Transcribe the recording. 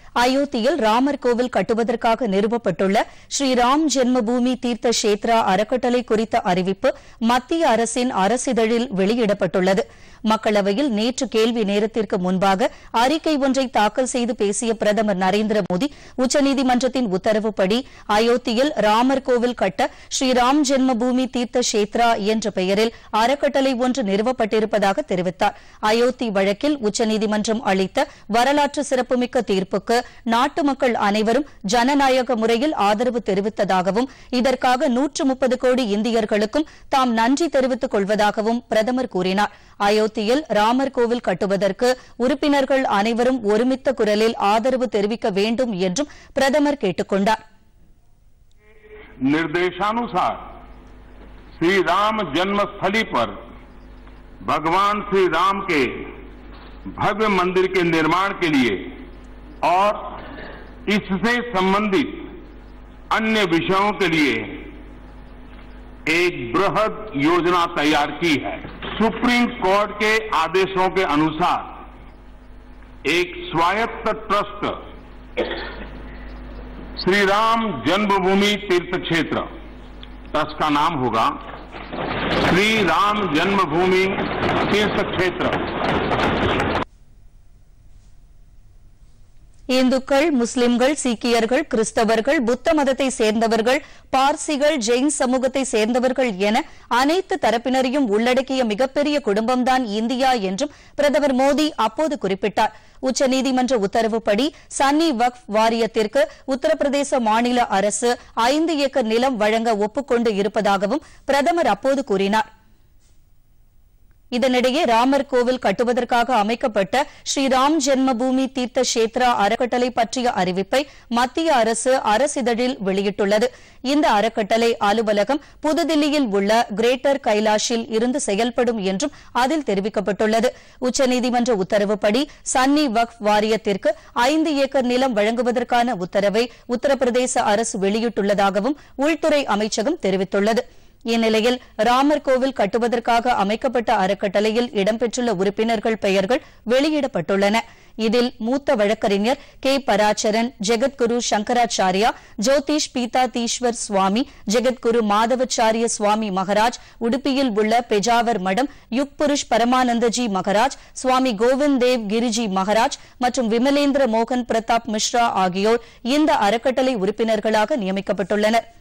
அயோத்தியில் ராமர் கோவில் கட்டுவதற்காக நிறுவப்பட்டுள்ள ஸ்ரீராம் ஜென்மபூமி தீர்த்த கஷேத்ரா அறக்கட்டளை குறித்த அறிவிப்பு மத்திய அரசின் அரசிதழில் வெளியிடப்பட்டுள்ளது மக்களவையில் நேற்று கேள்வி நேரத்திற்கு முன்பாக அறிக்கை ஒன்றை தாக்கல் செய்து பேசிய பிரதமர் நரேந்திர மோடி உச்சநீதிமன்றத்தின் உத்தரவுப்படி அயோத்தியில் ராமர் கோவில் கட்ட ஸ்ரீராம் ஜென்மபூமி தீர்த்த கஷேத்ரா என்ற பெயரில் அறக்கட்டளை ஒன்று நிறுவப்பட்டிருப்பதாக தெரிவித்தார் அயோத்தி வழக்கில் உச்சநீதிமன்றம் அளித்த வரலாற்று சிறப்புமிக்க தீர்ப்புக்கு நாட்டு மக்கள் அனைவரும் ஜனநாயக முறையில் ஆதரவு தெரிவித்ததாகவும் இதற்காக நூற்று முப்பது கோடி இந்தியர்களுக்கும் தாம் நன்றி தெரிவித்துக் கொள்வதாகவும் பிரதமர் கூறினார் அயோத்தியில் ராமர் கோவில் கட்டுவதற்கு உறுப்பினர்கள் அனைவரும் ஒருமித்த குரலில் ஆதரவு தெரிவிக்க வேண்டும் என்றும் பிரதமர் கேட்டுக் கொண்டார் निर्देशानुसार श्री राम जन्मस्थली पर भगवान श्री राम के भव्य मंदिर के निर्माण के लिए और इससे संबंधित अन्य विषयों के लिए एक बृहद योजना तैयार की है सुप्रीम कोर्ट के आदेशों के अनुसार एक स्वायत्त ट्रस्ट श्री राम जन्मभूमि तीर्थ क्षेत्र ट्रस्ट का नाम होगा श्री राम जन्मभूमि तीर्थ क्षेत्र இந்துக்கள் முஸ்லிம்கள் சீக்கியர்கள் கிறிஸ்தவர்கள் புத்த மதத்தை சேர்ந்தவர்கள் பார்சிகள் ஜெயின் சமூகத்தை சேர்ந்தவர்கள் என அனைத்து தரப்பினரையும் உள்ளடக்கிய மிகப்பெரிய குடும்பம்தான் இந்தியா என்றும் பிரதமர் மோடி அப்போது குறிப்பிட்டார் உச்சநீதிமன்ற உத்தரவுப்படி சன்னி வக்ஃப் வாரியத்திற்கு உத்தரப்பிரதேச மாநில அரசு ஐந்து ஏக்கர் நிலம் வழங்க ஒப்புக்கொண்டு இருப்பதாகவும் பிரதமர் அப்போது கூறினார் இதனிடையே ராமர் கோவில் கட்டுவதற்காக அமைக்கப்பட்ட ஸ்ரீராம் ஜென்மபூமி தீர்த்த கஷேத்ரா அறக்கட்டளை பற்றிய அறிவிப்பை மத்திய அரசு அரசிதழில் வெளியிட்டுள்ளது இந்த அறக்கட்டளை அலுவலகம் புதுதில்லியில் உள்ள கிரேட்டர் கைலாஷில் இருந்து செயல்படும் என்றும் அதில் தெரிவிக்கப்பட்டுள்ளது உச்சநீதிமன்ற உத்தரவுப்படி சன்னி வக்ஃப் வாரியத்திற்கு ஐந்து ஏக்கர் நிலம் வழங்குவதற்கான உத்தரவை உத்தரப்பிரதேச அரசு வெளியிட்டுள்ளதாகவும் உள்துறை அமைச்சகம் தெரிவித்துள்ளது இந்நிலையில் ராமர் கோவில் கட்டுவதற்காக அமைக்கப்பட்ட அறக்கட்டளையில் இடம்பெற்றுள்ள உறுப்பினர்கள் பெயர்கள் வெளியிடப்பட்டுள்ளன இதில் மூத்த வழக்கறிஞர் கே பராச்சரன் ஜெகத்குரு சங்கராச்சாரியா ஜோதிஷ் பீதாதீஸ்வர் சுவாமி ஜெகத்குரு மாதவச்சாரிய சுவாமி மகராஜ் உடுப்பியில் உள்ள பெஜாவர் மடம் யுக் புருஷ் பரமானந்தஜி மகராஜ் சுவாமி கோவிந்த் தேவ் கிரிஜி மகராஜ் மற்றும் விமலேந்திர மோகன் பிரதாப் மிஸ்ரா ஆகியோர் இந்த அறக்கட்டளை உறுப்பினர்களாக நியமிக்கப்பட்டுள்ளனா்